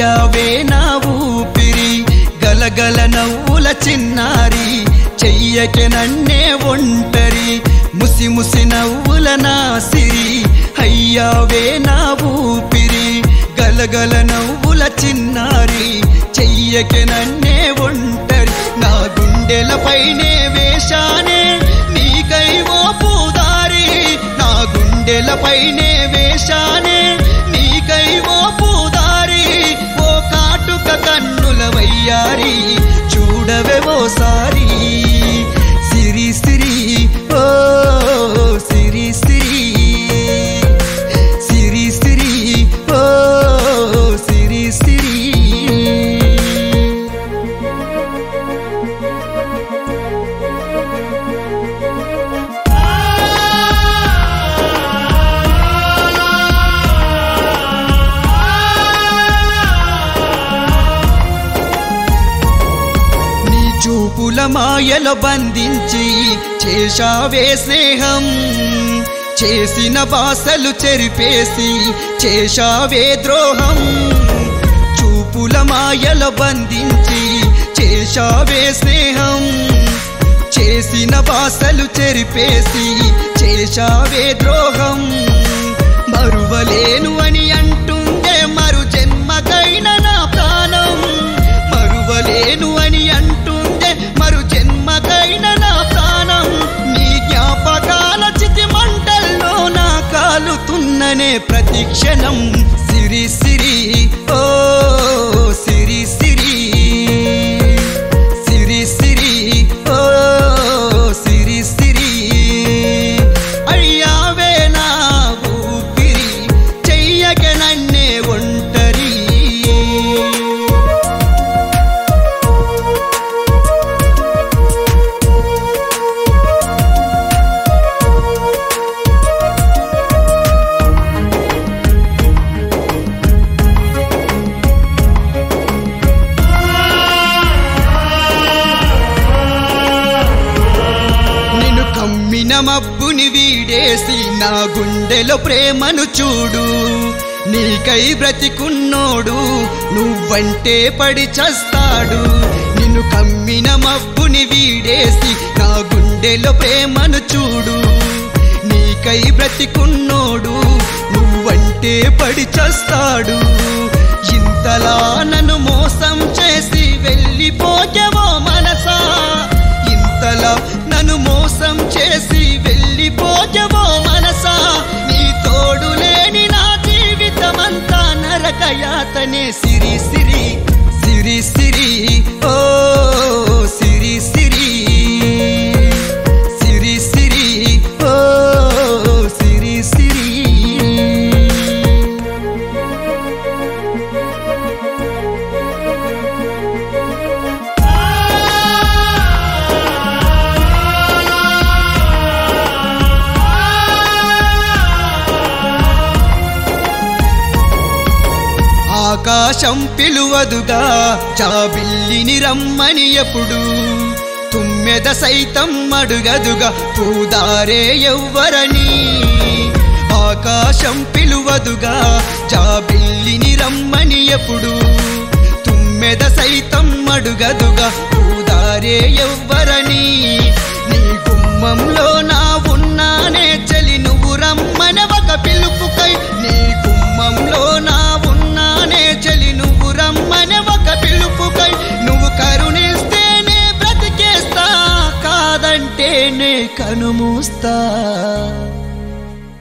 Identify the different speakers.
Speaker 1: అయ్యావే నా ఊపిరి గలగల నవ్వుల చిన్నారి చెయ్యకె నన్నే ఒంటరి ముసి ముసి నవ్వుల నా సిరి అయ్యావే నా ఊపిరి గలగల నవ్వుల చిన్నారి చెయ్యకె నన్నే ఒంటరి నా గుండెలపైనే వేషానే నీకై ఓ పూదారి నా గుండెలపైనే వేషానే నీకై ఓ పూదారి ఓ కాటుక కన్నుల వయ్యారి చూడవే ఓసారి సిరి సిరి ఓ సిరి సిరి సిరి సిరి ఓ సిరి సిరి నీ చూపుల మాయల బంధించి చేశావే స్నేహం చేసిన బాసలు చెరిపేసి చేశావే ద్రోహం చూపుల మాయల బంధించి చేశావే స్నేహం చేసిన బాసలు చెరిపేసి చేశావే ద్రోహం మరువలేను అని అంటుందే మరు జన్మకైన నా ప్రాణం మరువలేను అని అంటుందే మరు జన్మకైన నా ప్రాణం నీ జ్ఞాపకాల చితి మంటల్లో నా కాలుతున్ననే ప్రతి క్షణం సిరి సిరి ఓ సిరి సిరి సిరి సిరి ఓ సిరి సిరి అయ్యావే నా ఊపిరి చెయ్యక నన్నే ఒంటరి నిన్ను కమ్మిన మబ్బుని వీడేసి నా గుండెలో ప్రేమను చూడు నీకై బ్రతికున్నోడు నువ్వంటే పడి చస్తాడు నిన్ను కమ్మిన మబ్బుని వీడేసి నా గుండెలో ప్రేమను చూడు నీకై బ్రతికున్నోడు నువ్వంటే పడి చస్తాడు ఇంతలా నన్ను మోసం చేసి వెళ్ళిపోయావో మనసా ఇంతలా నన్ను మోసం చేసి వెళ్ళిపోయావో మనసా నీ తోడు లేని నా జీవితమంతా నరకయాతనే సిరి సిరి సిరి సిరి ఓ సిరి సిరి సిరి సిరి ఓ సిరి సిరి ఆకాశం పిలువదుగా చాబిల్లిని రమ్మని ఎప్పుడు తుమ్మెద సైతం అడుగదుగా పూదారే ఎవ్వరని ఆకాశం పిలువదుగా చాబిల్లిని రమ్మని ఎప్పుడు తుమ్మెద సైతం అడుగదుగా పూదారే ఎవ్వరని నీ గుమ్మంలో నా ఉన్నానే చలి నువ్వు రమ్మని ఒక పిలుపుకై నీ గుమ్మంలో నా ఉన్నానే చలి నువ్వు రమ్మని ఒక పిలుపుకై నువ్వు కరుణిస్తేనే బ్రతికేస్తా కాదంటేనే కనుమూస్తా